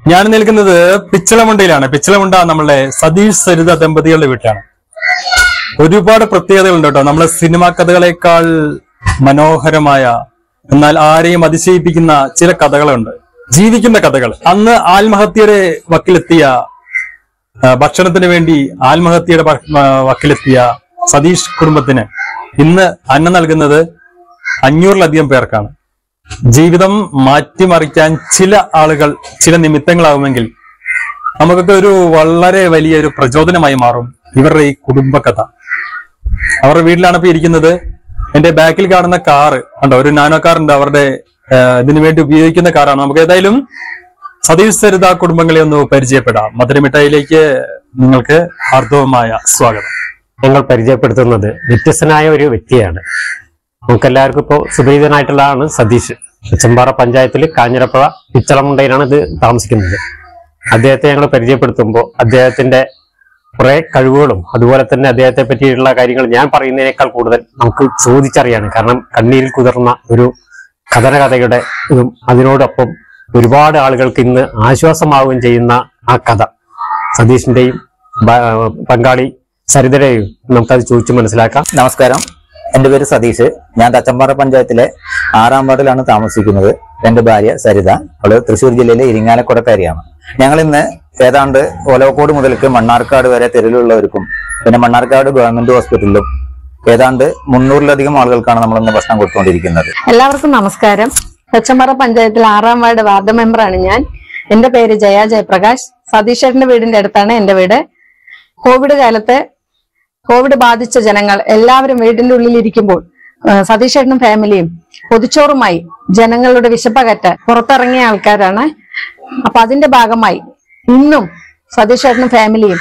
ഞാൻ നിൽക്കുന്നത് പിച്ചളമുണ്ടയിലാണ് പിച്ചളമുണ്ട നമ്മളുടെ സതീഷ് സരിത ദമ്പതികളുടെ വീട്ടിലാണ് ഒരുപാട് പ്രത്യേകതകളുണ്ട് കേട്ടോ നമ്മളെ സിനിമാ കഥകളെക്കാൾ മനോഹരമായ എന്നാൽ ആരെയും അതിശയിപ്പിക്കുന്ന ചില കഥകളുണ്ട് ജീവിക്കുന്ന കഥകൾ അന്ന് ആത്മഹത്യയുടെ വക്കിലെത്തിയ ആ, ഭക്ഷണത്തിന് വേണ്ടി ആത്മഹത്യയുടെ ഭ- ആ, വക്കിലെത്തിയ സതീഷ് കുടുംബത്തിന് ഇന്ന് അന്നം നൽകുന്നത് അഞ്ഞൂറിലധികം പേർക്കാണ് ജീവിതം മാറ്റിമറിക്കാൻ ചില ആളുകൾ ചില നിമിത്തങ്ങളാവുമെങ്കിൽ നമുക്കൊക്കെ ഒരു വളരെ വലിയ ഒരു പ്രചോദനമായി മാറും ഇവരുടെ ഈ കുടുംബകഥ അവരുടെ വീട്ടിലാണ് ഇപ്പൊ ഇരിക്കുന്നത് എന്റെ ബാക്കിൽ കാണുന്ന കാറ് കണ്ടോ ഒരു നാനോ കാർ ഉണ്ട് അവരുടെ ആ, ഇതിനു വേണ്ടി ഉപയോഗിക്കുന്ന കാറാണ് നമുക്ക് ഏതായാലും സതീഷ് സരിത കുടുംബങ്ങളെ ഒന്ന് പരിചയപ്പെടാം മധുരമിഠായിലേക്ക് നിങ്ങൾക്ക് ഹാർദവമായ സ്വാഗതം ഞങ്ങൾ പരിചയപ്പെടുത്തുന്നത് വ്യത്യസ്തനായ ഒരു വ്യക്തിയാണ് നമുക്കെല്ലാവർക്കും ഇപ്പോൾ സുപരിചിതനായിട്ടുള്ളതാണ് സതീഷ് ചെമ്പാറ പഞ്ചായത്തിൽ കാഞ്ഞിരപ്പുഴ പിച്ചളമുണ്ടയിലാണ് ഇത് താമസിക്കുന്നത് അദ്ദേഹത്തെ ഞങ്ങൾ പരിചയപ്പെടുത്തുമ്പോൾ അദ്ദേഹത്തിന്റെ കുറെ കഴിവുകളും അതുപോലെ തന്നെ അദ്ദേഹത്തെ പറ്റിയിട്ടുള്ള കാര്യങ്ങൾ ഞാൻ പറയുന്നതിനേക്കാൾ കൂടുതൽ നമുക്ക് ചോദിച്ചറിയാണ് കാരണം കണ്ണീരിൽ കുതിർന്ന ഒരു കഥനകഥയുടെ ഇതും അതിനോടൊപ്പം ഒരുപാട് ആളുകൾക്ക് ഇന്ന് ആശ്വാസമാവുകയും ചെയ്യുന്ന ആ കഥ സതീഷിന്റെയും ബ- പങ്കാളി സരിതയുടെയും നമുക്കത് ചോദിച്ചു മനസ്സിലാക്കാം നമസ്കാരം എന്റെ പേര് സതീഷ് ഞാൻ തച്ചമ്പാറ പഞ്ചായത്തിലെ ആറാം വാർഡിലാണ് താമസിക്കുന്നത് എന്റെ ഭാര്യ സരിത അവള് തൃശ്ശൂർ ജില്ലയിലെ ഇരിങ്ങാലക്കുടക്കാരിയാണ് ഞങ്ങൾ ഇന്ന് ഏതാണ്ട് ഒലവക്കോട് മുതൽക്ക് മണ്ണാർക്കാട് വരെ തെരുവിലുള്ളവർക്കും പിന്നെ മണ്ണാർക്കാട് ഗവൺമെന്റ് ഹോസ്പിറ്റലിലും ഏതാണ്ട് മുന്നൂറിലധികം ആളുകൾക്കാണ് നമ്മൾ ഇന്ന് ഭക്ഷണം കൊടുത്തുകൊണ്ടിരിക്കുന്നത് എല്ലാവർക്കും നമസ്കാരം തെച്ചമ്പറ പഞ്ചായത്തിൽ ആറാം വാർഡ് വാർഡ് മെമ്പറാണ് ഞാൻ എന്റെ പേര് ജയ ജയപ്രകാശ് സതീഷേട്ടന്റെ വീടിന്റെ അടുത്താണ് എന്റെ വീട് കോവിഡ് കാലത്ത് കോവിഡ് ബാധിച്ച ജനങ്ങൾ എല്ലാവരും വീടിന്റെ ഉള്ളിൽ ഇരിക്കുമ്പോൾ ആ, സതീഷേട്ടനും ഫാമിലിയും പൊതിച്ചോറുമായി ജനങ്ങളുടെ വിശപ്പകറ്റാൻ പുറത്തിറങ്ങിയ ആൾക്കാരാണ് അപ്പൊ അതിന്റെ ഭാഗമായി ഇന്നും സതീഷേട്ടനും ഫാമിലിയും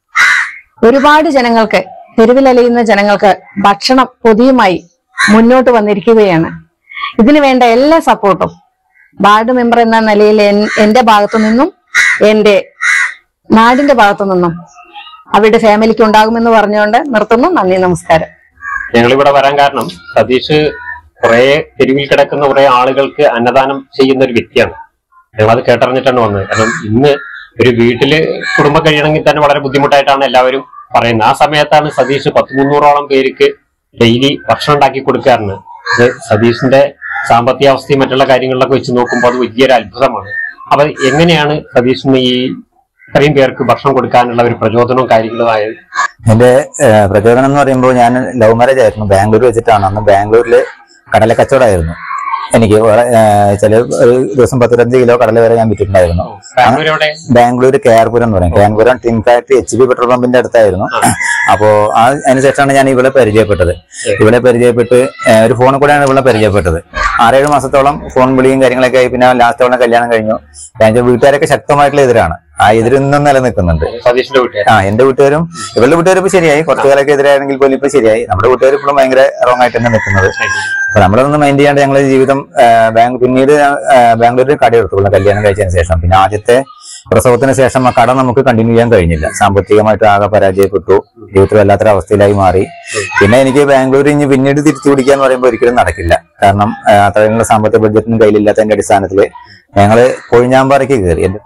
ഒരുപാട് ജനങ്ങൾക്ക് തെരുവിലലയുന്ന ജനങ്ങൾക്ക് ഭക്ഷണം പൊതിയുമായി മുന്നോട്ട് വന്നിരിക്കുകയാണ് ഇതിനു വേണ്ട എല്ലാ സപ്പോർട്ടും വാർഡ് മെമ്പർ എന്ന നിലയിൽ എൻ- എന്റെ ഭാഗത്തു നിന്നും എന്റെ നാടിന്റെ ഭാഗത്തു നിന്നും അവരുടെ ഫാമിലിക്ക് ഉണ്ടാകുമെന്ന് പറഞ്ഞുകൊണ്ട് നിർത്തുന്നു നന്ദി നമസ്കാരം ഞങ്ങളിവിടെ വരാൻ കാരണം സതീഷ് കുറെ തെരുവിൽ കിടക്കുന്ന കുറെ ആളുകൾക്ക് അന്നദാനം ചെയ്യുന്ന ഒരു വ്യക്തിയാണ് ഞങ്ങളത് കേട്ടറിഞ്ഞിട്ടാണ് വന്നത് കാരണം ഇന്ന് ഒരു വീട്ടില് കുടുംബം കഴിയണമെങ്കിൽ തന്നെ വളരെ ബുദ്ധിമുട്ടായിട്ടാണ് എല്ലാവരും പറയുന്നത് ആ സമയത്താണ് സതീഷ് പത്ത് മുന്നൂറോളം പേർക്ക് ഡെയിലി ഭക്ഷണം ഉണ്ടാക്കി കൊടുക്കാറുണ്ട് ഇത് സതീഷിന്റെ സാമ്പത്തിക അവസ്ഥയും മറ്റുള്ള കാര്യങ്ങളിലൊക്കെ വെച്ച് നോക്കുമ്പോൾ അത് വലിയൊരു അത്ഭുതമാണ് അപ്പൊ എങ്ങനെയാണ് സതീഷിന് ഈ ഇത്രയും പേർക്ക് ഭക്ഷണം കൊടുക്കാനുള്ള ഒരു പ്രചോദനവും കാര്യങ്ങളും ആയത് എന്റെ ഏഹ്, പ്രചോദനം എന്ന് പറയുമ്പോൾ ഞാൻ ലവ് മാരേജ് ആയിരുന്നു ബാംഗ്ലൂർ വെച്ചിട്ടാണ് അന്ന് ബാംഗ്ലൂരിൽ കടല കച്ചവടമായിരുന്നു എനിക്ക് വളരെ, ഏഹ്, ചില ഒരു ദിവസം പത്തിരഞ്ച് കിലോ കടല വരെ ഞാൻ വിറ്റിട്ടുണ്ടായിരുന്നു ബാംഗ്ലൂർ എവിടെ ബാംഗ്ലൂർ കെയർപുരം എന്ന് പറയും കെയർപുരം tin factory H P petrol പമ്പിന്റെ അടുത്തായിരുന്നു അപ്പോ ആ അതിനുശേഷമാണ് ഞാൻ ഇവളെ പരിചയപ്പെട്ടത് ഇവളെ പരിചയപ്പെട്ട് ഏഹ്, ഒരു ഫോണിൽ കൂടെയാണ് ഇവളെ പരിചയപ്പെട്ടത് ആറേഴ് മാസത്തോളം ഫോൺ വിളിയും കാര്യങ്ങളൊക്കെ ആയി പിന്നെ ലാസ്റ്റ് അവളെ കല്യാണം കഴിഞ്ഞു ഞാൻ വീട്ടുകാരൊക്കെ ശക്തമായിട്ടുള്ള എതിരാണ് ആ എതിരൊന്നും നിലനിൽക്കുന്നുണ്ട് സതീഷിന്റെ വീട്ടുകാർ ആ എന്റെ വീട്ടുകാരും ഇവളുടെ വീട്ടുകാരും ഇപ്പൊ ശരിയായി കുറച്ചു കാലൊക്കെ എതിരാണെങ്കിൽ പോലും ഇപ്പൊ ശരിയായി നമ്മുടെ വീട്ടുകാർ ഇപ്പോഴും ഭയങ്കര റോങ് ആയിട്ട് തന്നെ നിൽക്കുന്നത് അപ്പൊ നമ്മളതൊന്നും മൈൻഡ് ചെയ്യാണ്ട് ഞങ്ങളെ ജീവിതം ആ, ബാങ്ക് പിന്നീട് ഞാൻ, ആ, ബാംഗ്ലൂരിൽ കട എടുത്തുള്ളൂ കല്യാണം കഴിച്ചതിന് ശേഷം പിന്നെ ആദ്യത്തെ പ്രസവത്തിന് ശേഷം ആ കട നമുക്ക് കണ്ടിന്യൂ ചെയ്യാൻ കഴിഞ്ഞില്ല സാമ്പത്തികമായിട്ട് ആകെ പരാജയപ്പെട്ടു ജീവിതത്തിൽ വല്ലാത്തൊരു അവസ്ഥയിലായി മാറി പിന്നെ എനിക്ക് ബാംഗ്ലൂർ ഇനി പിന്നീട് തിരിച്ചു പിടിക്കാന്ന് പറയുമ്പോൾ ഒരിക്കലും നടക്കില്ല കാരണം ആ, അത്രയുള്ള സാമ്പത്തിക ബഡ്ജറ്റിനും കയ്യിലില്ലാത്തതിന്റെ അടിസ്ഥാനത്തിൽ ഞങ്ങള് കൊഴിഞ്ഞാമ്പാറയ്ക്ക് കയറി എന്റെ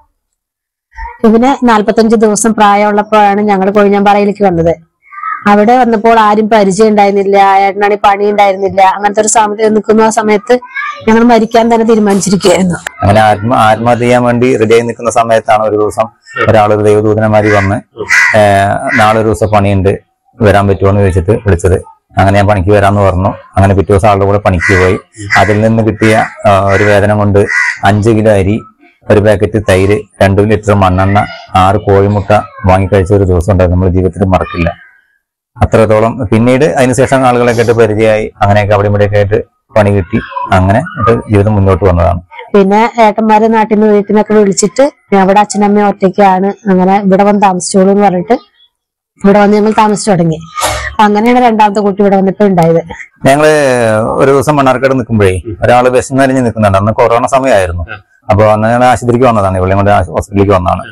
ഇവന് നാല്പത്തഞ്ച് ദിവസം പ്രായമുള്ളപ്പോഴാണ് ഞങ്ങൾ കൊഴിഞ്ഞാമ്പാറയിലേക്ക് വന്നത് അവിടെ വന്നപ്പോൾ ആരും പരിചയം ഉണ്ടായിരുന്നില്ല ഏട്ടനാണെങ്കിൽ പണി ഉണ്ടായിരുന്നില്ല അങ്ങനത്തെ ഒരു സാമ്പത്തികം നിൽക്കുന്ന ആ സമയത്ത് ഞങ്ങൾ മരിക്കാൻ തന്നെ തീരുമാനിച്ചിരിക്കുകയായിരുന്നു അങ്ങനെ ആത്മ ആത്മഹത്യ ചെയ്യാൻ വേണ്ടി റെഡിയായി നിൽക്കുന്ന സമയത്താണ് ഒരു ദിവസം ഒരാൾ ഒരു ദൈവദൂതനമാരി വന്ന് ഏഹ്, നാളെ ഒരു ദിവസം പണിയുണ്ട് വരാൻ പറ്റുമോ എന്ന് ചോദിച്ചിട്ട് വിളിച്ചത് അങ്ങനെ ഞാൻ പണിക്ക് വരാന്ന് പറഞ്ഞു അങ്ങനെ പിറ്റേ ദിവസം ആളുടെ കൂടെ പണിക്ക് പോയി അതിൽ നിന്ന് കിട്ടിയ ആ, ഒരു വേതനം കൊണ്ട് അഞ്ച് കിലോ അരി ഒരു പാക്കറ്റ് തൈര് രണ്ട് ലിറ്റർ മണ്ണെണ്ണ ആറ് കോഴിമുട്ട വാങ്ങിക്കഴിച്ച ഒരു ദിവസം ഉണ്ടായിരുന്നു നമ്മൾ ജീവിതത്തിൽ മറക്കില്ല അത്രത്തോളം പിന്നീട് അതിനുശേഷം ആളുകളൊക്കെ ആയിട്ട് പരിചയമായി അങ്ങനെയൊക്കെ അവിടെ ഇവിടെയൊക്കെ ആയിട്ട് പണി കിട്ടി അങ്ങനെ ഇത് ജീവിതം മുന്നോട്ട് വന്നതാണ് പിന്നെ ഏട്ടന്മാരെ നാട്ടിൽ നിന്ന് വീട്ടിൽ നിന്നൊക്കെ വിളിച്ചിട്ട് അവിടെ അച്ഛനമ്മയും ഒറ്റയ്ക്കാണ് അങ്ങനെ ഇവിടെ വന്ന് താമസിച്ചോളൂ എന്ന് പറഞ്ഞിട്ട് ഇവിടെ വന്ന് ഞങ്ങൾ താമസിച്ചു തുടങ്ങി അങ്ങനെയാണ് രണ്ടാമത്തെ കുട്ടി ഇവിടെ വന്നപ്പോ ഉണ്ടായത് ഞങ്ങള് ഒരു ദിവസം മണ്ണാർക്കാട് നിൽക്കുമ്പോഴേ ഒരാള് വിശന്നരിഞ്ഞ് നിൽക്കുന്നുണ്ട് അന്ന് കൊറോണ സമയമായിരുന്നു അപ്പൊ അന്ന് ഞങ്ങൾ ആശുപത്രിക്ക് വന്നതാണ് ഇവിടെ കൊണ്ട് ഹോസ്പിറ്റലിലേക്ക് വന്നതാണ്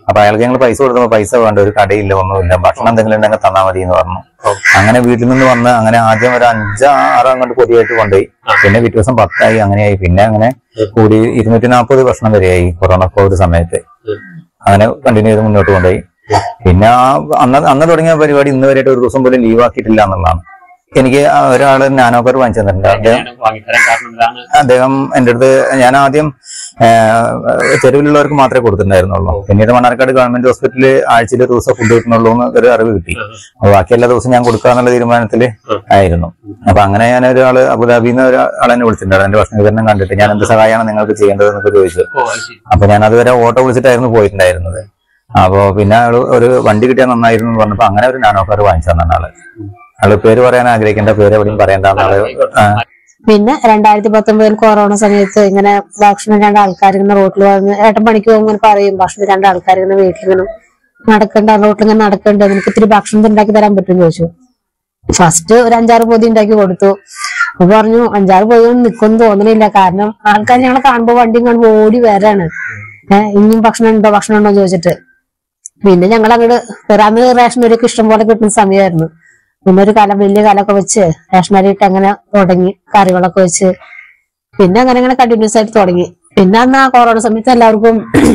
അപ്പൊ അയാൾക്ക് ഞങ്ങൾ പൈസ കൊടുത്തപ്പോ പൈസ വേണ്ട ഒരു കടയില്ല ഒന്നുമില്ല ഭക്ഷണം എന്തെങ്കിലും ഉണ്ടെങ്കിൽ തന്നാൽ മതി എന്ന് പറഞ്ഞു അങ്ങനെ വീട്ടിൽ നിന്ന് വന്ന് അങ്ങനെ ആദ്യം ഒരു അഞ്ചോ ആറോ അങ്ങോട്ട് പൊതിയായിട്ട് കൊണ്ടുപോയി പിന്നെ പിറ്റേ ദിവസം പത്തായി അങ്ങനെയായി പിന്നെ അങ്ങനെ കൂടി ഇരുന്നൂറ്റി നാൽപ്പത് ഭക്ഷണം വരെയായി കൊറോണ കോവിഡ് സമയത്ത് അങ്ങനെ കണ്ടിന്യൂ ചെയ്ത് മുന്നോട്ട് കൊണ്ടുപോയി പിന്നെ ആ അന്ന് അന്ന് തുടങ്ങിയ പരിപാടി ഇന്ന് വരെയായിട്ട് ഒരു ദിവസം പോലും ലീവ് ആക്കിയിട്ടില്ല എന്നുള്ളതാണ് എനിക്ക് ആ ഒരാള് നാനോക്കർ വാങ്ങിച്ചു തന്നിട്ടുണ്ട് അദ്ദേഹം വാങ്ങിത്തരാൻ കാരണം എന്താണ് അദ്ദേഹം എൻ്റെ അടുത്ത് ഞാൻ ആദ്യം ആ, തെരുവിലുള്ളവർക്ക് മാത്രമേ കൊടുത്തിട്ടുണ്ടായിരുന്നുള്ളൂ പിന്നീട് മണ്ണാർക്കാട് ഗവൺമെന്റ് ഹോസ്പിറ്റലിൽ ആഴ്ചയിൽ ഒരു ദിവസം ഫുഡ് കിട്ടുന്നുള്ളൂ എന്ന് ഒരു അറിവ് കിട്ടി അപ്പൊ ബാക്കി എല്ലാ ദിവസവും ഞാൻ കൊടുക്കാന്നുള്ള തീരുമാനത്തിൽ ആയിരുന്നു അപ്പൊ അങ്ങനെ ഞാൻ ഒരാള് അബുദാബിയിൽ നിന്ന് ഒരാളെ എന്നെ വിളിച്ചിട്ടുണ്ടായിരുന്നു എന്റെ ഭക്ഷണ വിതരണം കണ്ടിട്ട് ഞാൻ എന്ത് സഹായമാണ് നിങ്ങൾക്ക് ചെയ്യേണ്ടത് എന്നൊക്കെ ചോദിച്ചു ഓ അത് ശരി അപ്പൊ ഞാൻ അതുവരെ ഓട്ടോ വിളിച്ചിട്ടായിരുന്നു പോയിട്ടുണ്ടായിരുന്നത് അപ്പോ പിന്നെ ആള് ഒരു വണ്ടി കിട്ടിയാൽ നന്നായിരുന്നു എന്ന് പറഞ്ഞപ്പോ അങ്ങനെ ഒരു നാനോ കാർ വാങ്ങിച്ചു തന്നെ ആള് ആള് പേര് പറയാൻ ആഗ്രഹിക്കേണ്ട പേര് എവിടെയും പറയേണ്ടെന്ന് ആള് ആ, പിന്നെ രണ്ടായിരത്തി പത്തൊമ്പതിൽ കൊറോണ സമയത്ത് ഇങ്ങനെ ഭക്ഷണം രണ്ട് ആൾക്കാർ ഇങ്ങനെ റോട്ടിൽ വന്ന് ഏട്ടൻ പണിക്ക് പോകുമ്പോൾ ഇങ്ങനെ പറയും ഭക്ഷണം രണ്ട് ആൾക്കാർ ഇങ്ങനെ വീട്ടിൽ ഇങ്ങനെ നടക്കണ്ട റോട്ടിൽ ഇങ്ങനെ നടക്കണ്ട നിനക്ക് ഇത്തിരി ഭക്ഷണം ഉണ്ടാക്കി തരാൻ പറ്റും ചോദിച്ചു ഫസ്റ്റ് ഒരു അഞ്ചാറ് പൊതി ഉണ്ടാക്കി കൊടുത്തു അപ്പൊ പറഞ്ഞു അഞ്ചാറ് പൊതി ഒന്നും നിൽക്കൊന്നും തോന്നണില്ല കാരണം ആൾക്കാർ ഞങ്ങളെ കാണുമ്പോ വണ്ടിയും കാണുമ്പോ ഓടി വരാണ് ഏഹ് ഇനിയും ഭക്ഷണം ഉണ്ടോ ഭക്ഷണം ഉണ്ടോ ചോദിച്ചിട്ട് പിന്നെ ഞങ്ങൾ അങ്ങോട്ട് അന്ന് റേഷൻ അരിയൊക്കെ ഇഷ്ടം പോലെ കിട്ടുന്ന സമയമായിരുന്നു പിന്നെ ഒരു കലം വലിയ കലമൊക്കെ വെച്ച് റേഷൻ അരി ഇട്ട് അങ്ങനെ തുടങ്ങി കറികളൊക്കെ വെച്ച് പിന്നെ അങ്ങനെ അങ്ങനെ കണ്ടിന്യൂസ് ആയിട്ട് തുടങ്ങി പിന്നെ അന്ന് ആ കൊറോണ സമയത്ത് എല്ലാവർക്കും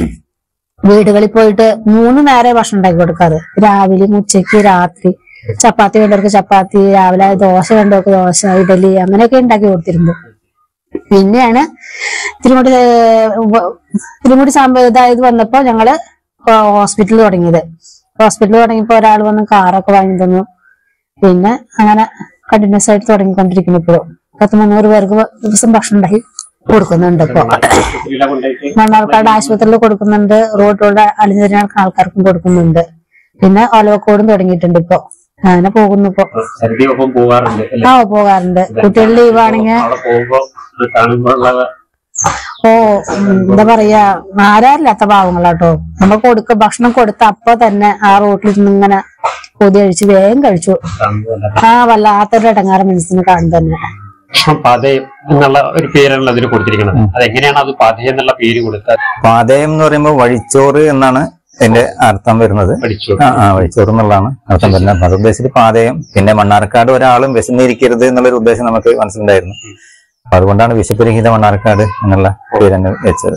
വീടുകളിൽ പോയിട്ട് മൂന്ന് നേരെ ഭക്ഷണം ഉണ്ടാക്കി കൊടുക്കാറ് രാവിലെയും ഉച്ചയ്ക്ക് രാത്രി ചപ്പാത്തി വേണ്ടവർക്ക് ചപ്പാത്തി രാവിലെ ദോശ വേണ്ടവർക്ക് ദോശ ഇഡലി അങ്ങനെയൊക്കെ ഉണ്ടാക്കി കൊടുത്തിരുന്നു പിന്നെയാണ് തിരുമുടി ഏഹ്, വ- തിരുമുടി സാമ്പ ഇതായത് വന്നപ്പോ ഞങ്ങള് ഹോസ്പിറ്റലിൽ തുടങ്ങിയത് ഹോസ്പിറ്റലിൽ തുടങ്ങിയപ്പോ ഒരാൾ വന്ന് കാറൊക്കെ വാങ്ങി തന്നു പിന്നെ അങ്ങനെ കണ്ടിന്യൂസ് ആയിട്ട് തുടങ്ങിക്കൊണ്ടിരിക്കുന്നു ഇപ്പോഴും പത്ത് മുന്നൂറ് പേർക്ക് ദിവസം ഭക്ഷണം ഉണ്ടാക്കി കൊടുക്കുന്നുണ്ട് ഇപ്പൊ ഹോസ്പിറ്റലിലെ കൊണ്ടുപോയിട്ട് മണ്ണാർക്കാട് ആശുപത്രിയിൽ കൊടുക്കുന്നുണ്ട് റോഡിലൂടെ അലിഞ്ഞിരുന്ന ആൾക്കാർക്കും കൊടുക്കുന്നുണ്ട് പിന്നെ ഒലവക്കോടും തുടങ്ങിയിട്ടുണ്ട് ഇപ്പൊ അങ്ങനെ പോകുന്നു ഇപ്പൊ സരിതി ഒപ്പം പോകാറുണ്ട് അല്ലേ? ആ പോകാറുണ്ട് കുട്ടികൾ ലീവ് ആണെങ്കിൽ അവിടെ പോകുമ്പോ ഇത് കാണുമ്പോഴുള്ള ഓ ഉം, എന്താ പറയാ ആരാരില്ലാത്ത പാവങ്ങളാട്ടോ നമ്മൾ കൊടുക്ക ഭക്ഷണം കൊടുത്ത അപ്പൊ തന്നെ ആ റോട്ടിൽ നിന്ന് ഇങ്ങനെ പൊതി കഴിച്ച് വേഗം കഴിച്ചു കാണുമ്പോൾ ആ വല്ലാത്തൊരു ഇടങ്ങാറ് മനസ്സിന് കാണും തന്നെ പാതയം എന്നുള്ള ഒരു പേരാണല്ലോ അതിന് കൊടുത്തിരിക്കുന്നത് അതെങ്ങനെയാണ് അത് പാതയം എന്നുള്ള പേര് കൊടുത്താൽ പാതയം എന്ന് പറയുമ്പോൾ വഴിച്ചോറ് എന്നാണ് എന്റെ അർത്ഥം വരുന്നത് പഠിച്ചു ആ ആ വഴിച്ചോറ് എന്നുള്ളതാണ് അർത്ഥം വരുന്നത് അപ്പൊ അത് ഉദ്ദേശിച്ച് പാതയം പിന്നെ മണ്ണാർക്കാട് ഒരാളും വിശന്നിരിക്കരുത് എന്നുള്ളൊരു ഉദ്ദേശം നമുക്ക് മനസ്സിലുണ്ടായിരുന്നു അപ്പൊ അതുകൊണ്ടാണ് വിശപ്പുരഹിത മണ്ണാർക്കാട് എന്നുള്ള പേര് തന്നെ വെച്ചത്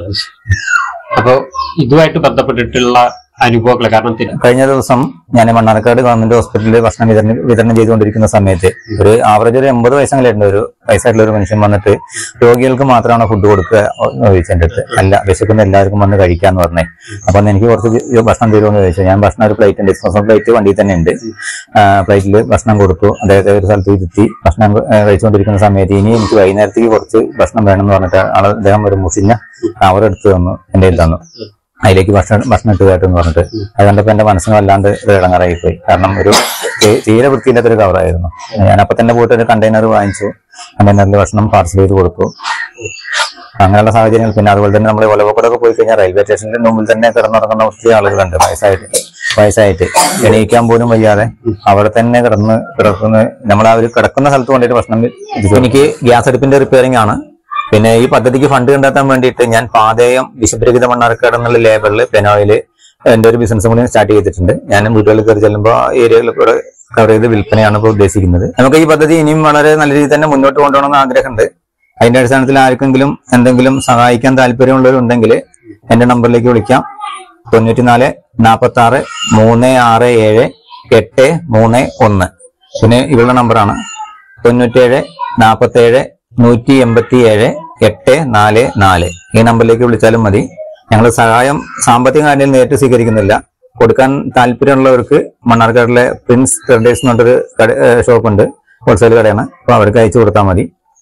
അപ്പൊ ഇതുമായിട്ട് ബന്ധപ്പെട്ടിട്ടുള്ള അനുഭവങ്ങൾ കാരണം തി- കഴിഞ്ഞ ദിവസം ഞാൻ മണ്ണാർക്കാട് ഗവൺമെന്റ് ഹോസ്പിറ്റലിൽ ഭക്ഷണം വിതരണം വിതരണം ചെയ്തുകൊണ്ടിരിക്കുന്ന സമയത്ത് ഒരു ആവറേജ് ഒരു എൺപത് വയസ്സെങ്കിലും ഒരു വയസ്സായിട്ടുള്ള ഒരു മനുഷ്യൻ വന്നിട്ട് രോഗികൾക്ക് മാത്രമാണ് ഫുഡ് കൊടുക്കുക എന്ന് ചോദിച്ചു എൻ്റെ അടുത്ത് അല്ല വിശക്കുന്ന എല്ലാവർക്കും വന്ന് കഴിക്കാന്ന് പറഞ്ഞേ അപ്പൊ അന്ന് എനിക്ക് കുറച്ച് ജി- ഭക്ഷണം തരുമെന്ന് ചോദിച്ചു ഞാൻ ഭക്ഷണം ഒരു പ്ലേറ്റ് ഉണ്ട് ഡിസ്പോസൽ പ്ലേറ്റ് വണ്ടിയിൽ തന്നെ ഉണ്ട് പ്ലേറ്റിൽ ഭക്ഷണം കൊടുത്തു അദ്ദേഹത്തെ ഒരു സ്ഥലത്ത് ഇരുത്തി ഭക്ഷണം ആ, കഴിച്ചുകൊണ്ടിരിക്കുന്ന സമയത്ത് ഇനി എനിക്ക് വൈകുന്നേരത്തേക്ക് കുറച്ച് ഭക്ഷണം വേണമെന്ന് പറഞ്ഞിട്ട് ആള് അദ്ദേഹം ഒരു മുഷിഞ്ഞ കവർ എടുത്ത് തന്നു എൻ്റെ കയ്യിൽ തന്നു അതിലേക്ക് ഭക്ഷണം ഭക്ഷണം ഇട്ട് കയറ്റെന്ന് പറഞ്ഞിട്ട് അത് കണ്ടപ്പോ എന്റെ മനസ്സിന് വല്ലാണ്ട് ഒരു ഇളങ്ങറായി പോയി കാരണം ഒരു തീ- തീരെ വൃത്തിയില്ലാത്ത ഒരു കവറായിരുന്നു ഞാൻ അപ്പൊ തന്നെ പോയിട്ട് ഒരു കണ്ടെയ്നർ വാങ്ങിച്ചു കണ്ടെയ്നറിൽ ഭക്ഷണം പാർസൽ ചെയ്ത് കൊടുത്തു അങ്ങനെയുള്ള സാഹചര്യങ്ങൾ പിന്നെ അതുപോലെ തന്നെ നമ്മൾ ഒലവക്കൂടൊക്കെ പോയി കഴിഞ്ഞാൽ റെയിൽവേ സ്റ്റേഷന്റെ മുമ്പിൽ തന്നെ കിടന്നുറങ്ങുന്ന ഒത്തിരി ആളുകളുണ്ട് വയസ്സായിട്ട് വയസ്സായിട്ട് എണീക്കാൻ പോലും വയ്യാതെ അവിടെ തന്നെ കിടന്ന് കിടക്കുന്ന നമ്മൾ ആ ഒരു കിടക്കുന്ന സ്ഥലത്ത് കൊണ്ടിട്ട് ഭക്ഷണം ഇത് എനിക്ക് ഗ്യാസ് അടുപ്പിന്റെ റിപ്പയറിംഗ് ആണ് പിന്നെ ഈ പദ്ധതിക്ക് ഫണ്ട് കണ്ടെത്താൻ വേണ്ടിയിട്ട് ഞാൻ പാതയം വിശുദ്ധരഹിത മണ്ണാർക്കാട് എന്നുള്ള ലേബറിൽ പെനോയില് എന്റെ ഒരു ബിസിനസ് കൂടി സ്റ്റാർട്ട് ചെയ്തിട്ടുണ്ട് ഞാൻ വീടുകളിൽ കയറി ചെല്ലുമ്പോൾ ആ ഏരിയകളിൽ കൂടെ കവർ ചെയ്ത് വിൽപ്പനയാണ് ഇപ്പോൾ ഉദ്ദേശിക്കുന്നത് നമുക്ക് ഈ പദ്ധതി ഇനിയും വളരെ നല്ല രീതിയിൽ തന്നെ മുന്നോട്ട് കൊണ്ടുപോകണമെന്ന് ആഗ്രഹമുണ്ട് അതിന്റെ അടിസ്ഥാനത്തിൽ ആർക്കെങ്കിലും എന്തെങ്കിലും സഹായിക്കാൻ താല്പര്യമുള്ളവരുണ്ടെങ്കിൽ എന്റെ നമ്പറിലേക്ക് വിളിക്കാം തൊണ്ണൂറ്റിനാല് നാൽപ്പത്തി ആറ് മൂന്ന് ആറ് ഏഴ് എട്ട് മൂന്ന് ഒന്ന് പിന്നെ ഇവളുടെ നമ്പറാണ് തൊണ്ണൂറ്റേഴ് നാൽപ്പത്തേഴ് നൂറ്റി എൺപത്തി ഏഴ് എട്ട് നാല് നാല് ഈ നമ്പറിലേക്ക് വിളിച്ചാലും മതി ഞങ്ങൾ സഹായം സാമ്പത്തിക കാര്യം നേരിട്ട് സ്വീകരിക്കുന്നില്ല കൊടുക്കാൻ താല്പര്യമുള്ളവർക്ക് മണ്ണാർക്കാടിലെ പ്രിൻസ് ട്രേഡേഴ്സ് എന്ന് പറഞ്ഞൊരു ഷോപ്പ് ഉണ്ട് ഹോൾസെയിൽ കടയാണ് അപ്പൊ അവർക്ക് അയച്ചു കൊടുത്താൽ മതി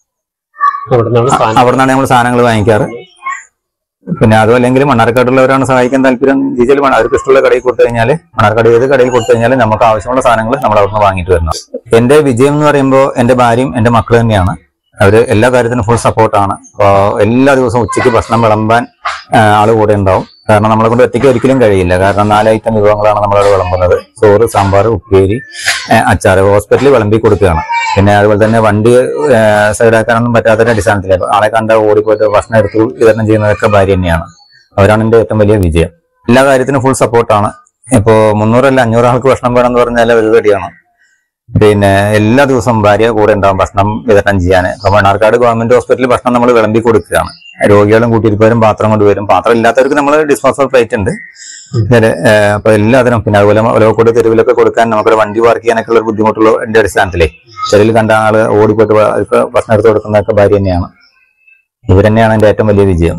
അവിടെ നിന്നാണ് സ്ഥാനം അവിടെ നിന്നാണ് നമ്മൾ സാധനങ്ങൾ വാങ്ങിക്കാറ് പിന്നെ അതും അല്ലെങ്കിൽ മണ്ണാർക്കാടുള്ളവരാണ് സഹായിക്കാൻ താല്പര്യം ഡീസൽ വേണം അവർക്ക് ഇഷ്ടമുള്ള കടയിൽ കൊടുത്തു കഴിഞ്ഞാൽ മണ്ണാർക്കാട് ഏത് കടയിൽ കൊടുത്തു കഴിഞ്ഞാൽ നമുക്ക് ആവശ്യമുള്ള സാധനങ്ങൾ നമ്മൾ അവിടുന്ന് വാങ്ങിയിട്ട് വരണം എന്റെ വിജയം എന്ന് പറയുമ്പോൾ എന്റെ ഭാര്യയും എന്റെ മക്കൾ തന്നെയാണ് അവര് എല്ലാ കാര്യത്തിനും ഫുൾ സപ്പോർട്ടാണ് അപ്പോൾ എല്ലാ ദിവസവും ഉച്ചയ്ക്ക് ഭക്ഷണം വിളമ്പാൻ ആ, ആള് കൂടെ ഉണ്ടാവും കാരണം നമ്മളെ കൊണ്ട് ഒറ്റയ്ക്ക് ഒരിക്കലും കഴിയില്ല കാരണം നാല് ഐറ്റം വിഭവങ്ങളാണ് നമ്മളവിടെ വിളമ്പുന്നത് ചോറ് സാമ്പാർ ഉപ്പേരി ആ, അച്ചാറ് ഹോസ്പിറ്റലിൽ വിളമ്പി കൊടുക്കുകയാണ് പിന്നെ അതുപോലെ തന്നെ വണ്ടി ആ, സൈഡാക്കാനൊന്നും പറ്റാത്തൊരു അടിസ്ഥാനത്തിൽ ആളെ കണ്ട ഓടിപ്പോയിട്ട് ഭക്ഷണം എടുത്ത് വിതരണം ചെയ്യുന്നതൊക്കെ ഭാര്യ തന്നെയാണ് അവരാണ് എന്റെ ഏറ്റവും വലിയ വിജയം എല്ലാ കാര്യത്തിനും ഫുൾ സപ്പോർട്ടാണ് ഇപ്പോ മുന്നൂറല്ല അഞ്ഞൂറ് ആൾക്ക് ഭക്ഷണം വേണമെന്ന് പറഞ്ഞാൽ പരിപാടിയാണ് പിന്നെ എല്ലാ ദിവസവും ഭാര്യ കൂടെ ഉണ്ടാവും ഭക്ഷണം വിതരണം ചെയ്യാൻ ഇപ്പൊ മണ്ണാർക്കാട് ഗവൺമെന്റ് ഹോസ്പിറ്റലിൽ ഭക്ഷണം നമ്മൾ വിളമ്പി കൊടുക്കുകയാണ് രോഗികളും കൂട്ടിയിരിപ്പവരും പാത്രം കൊണ്ടുവരും പാത്രം ഇല്ലാത്തവർക്ക് നമ്മൾ ഡിസ്പോസൽ പ്ലേറ്റ് ഉണ്ട് ഇതില്, ഏഹ്, അപ്പൊ എല്ലാത്തിനും പിന്നെ അതുപോലെ ഒലവക്കോട് തെരുവിലൊക്കെ കൊടുക്കാൻ നമുക്കൊരു വണ്ടി പാർക്ക് ചെയ്യാനൊക്കെ ഉള്ള ഒരു ബുദ്ധിമുട്ടുള്ള എന്റെ അടിസ്ഥാനത്തിലേ തെരുവിൽ കണ്ട ആള് ഓടിപ്പോയിട്ട് വ- അവർക്ക് ഭക്ഷണം എടുത്ത് കൊടുക്കുന്നതൊക്കെ ഭാര്യ തന്നെയാണ് ഇവർ തന്നെയാണ് എന്റെ ഏറ്റവും വലിയ വിജയം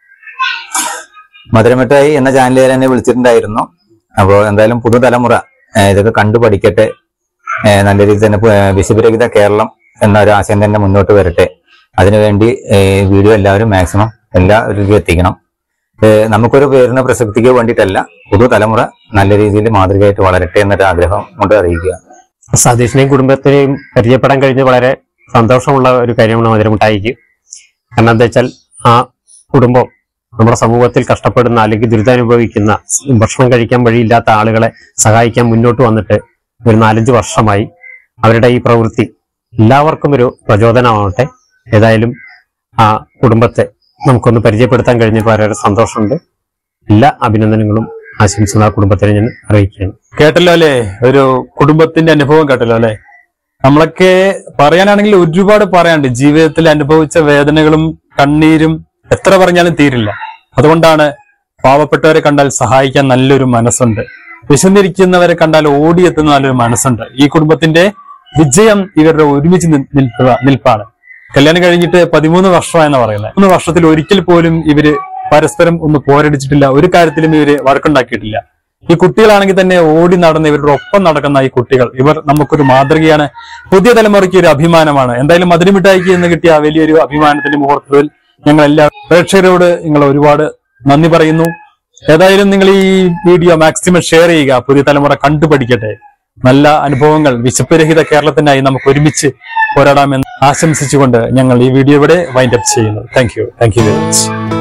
മധുരമിഠായി എന്ന ചാനലുകാർ എന്നെ വിളിച്ചിട്ടുണ്ടായിരുന്നു അപ്പോൾ എന്തായാലും പുതുതലമുറ ഏഹ്, ഇതൊക്കെ കണ്ടു പഠിക്കട്ടെ ഏഹ്, നല്ല രീതിയിൽ തന്നെ പു- ഏഹ്, വിശുഭരഹിത കേരളം എന്ന ഒരു ആശയം തന്നെ മുന്നോട്ട് വരട്ടെ അതിനുവേണ്ടി ഏഹ്, വീഡിയോ എല്ലാവരും മാക്സിമം എല്ലാവരിലും എത്തിക്കണം ഏഹ്, നമുക്കൊരു പേരിന് പ്രസക്തിക്ക് വേണ്ടിയിട്ടല്ല പുതുതലമുറ നല്ല രീതിയിൽ മാതൃകയായിട്ട് വളരട്ടെ എന്നൊരു ആഗ്രഹം കൊണ്ട് അറിയിക്കുക സതീഷിനെയും കുടുംബത്തിനെയും പരിചയപ്പെടാൻ കഴിഞ്ഞ് വളരെ സന്തോഷമുള്ള ഒരു കാര്യമാണ് മധുരമുട്ടായിക്ക് കാരണം എന്താ വെച്ചാൽ ആ കുടുംബം നമ്മുടെ സമൂഹത്തിൽ കഷ്ടപ്പെടുന്ന അല്ലെങ്കിൽ ദുരിതമനുഭവിക്കുന്ന ഭക്ഷണം കഴിക്കാൻ വഴിയില്ലാത്ത ആളുകളെ സഹായിക്കാൻ മുന്നോട്ട് വന്നിട്ട് ഒരു നാലഞ്ച് വർഷമായി അവരുടെ ഈ പ്രവൃത്തി എല്ലാവർക്കും ഒരു പ്രചോദനമാവട്ടെ ഏതായാലും ആ കുടുംബത്തെ നമുക്കൊന്ന് പരിചയപ്പെടുത്താൻ കഴിഞ്ഞപ്പോൾ വളരെ സന്തോഷമുണ്ട് എല്ലാ അഭിനന്ദനങ്ങളും ആശംസകൾ ആ കുടുംബത്തിനെ ഞാൻ അറിയിക്കുകയാണ് കേട്ടല്ലോ അല്ലേ ഒരു കുടുംബത്തിന്റെ അനുഭവം കേട്ടല്ലോ അല്ലേ നമ്മളൊക്കെ പറയാനാണെങ്കിൽ ഒരുപാട് പറയാനുണ്ട് ജീവിതത്തിൽ അനുഭവിച്ച വേദനകളും കണ്ണീരും എത്ര പറഞ്ഞാലും തീരില്ല അതുകൊണ്ടാണ് പാവപ്പെട്ടവരെ കണ്ടാൽ സഹായിക്കാൻ നല്ലൊരു മനസ്സുണ്ട് വിശന്നിരിക്കുന്നവരെ കണ്ടാൽ ഓടിയെത്തുന്ന നല്ലൊരു മനസ്സുണ്ട് ഈ കുടുംബത്തിന്റെ വിജയം ഇവരുടെ ഒരുമിച്ച് നി- നിൽക്കുക നിൽപ്പാണ് കല്യാണം കഴിഞ്ഞിട്ട് പതിമൂന്ന് വർഷമായെന്ന് പറയുന്നത് മൂന്ന് വർഷത്തിൽ ഒരിക്കൽ പോലും ഇവര് പരസ്പരം ഒന്ന് പോരടിച്ചിട്ടില്ല ഒരു കാര്യത്തിലും ഇവര് വഴക്കുണ്ടാക്കിയിട്ടില്ല ഈ കുട്ടികളാണെങ്കിൽ തന്നെ ഓടി നടന്ന് ഇവരുടെ ഒപ്പം നടക്കുന്ന ഈ കുട്ടികൾ ഇവർ നമുക്കൊരു മാതൃകയാണ് പുതിയ തലമുറയ്ക്ക് ഒരു അഭിമാനമാണ് എന്തായാലും മധുരമിഠായിക്ക് എന്ന് കിട്ടിയ ആ വലിയൊരു അഭിമാനത്തിന്റെ മുഹൂർത്തത്തിൽ ഞങ്ങൾ എല്ലാ പ്രേക്ഷകരോട് നിങ്ങൾ ഒരുപാട് നന്ദി പറയുന്നു ഏതായാലും നിങ്ങൾ ഈ വീഡിയോ മാക്സിമം ഷെയർ ചെയ്യുക പുതിയ തലമുറ കണ്ടുപഠിക്കട്ടെ നല്ല അനുഭവങ്ങൾ വിശപ്പുരഹിത കേരളത്തിനായി നമുക്ക് ഒരുമിച്ച് പോരാടാമെന്ന് ആശംസിച്ചുകൊണ്ട് ഞങ്ങൾ ഈ വീഡിയോ ഇവിടെ വൈൻഡ് അപ്പ് ചെയ്യുന്നു thank you thank you very much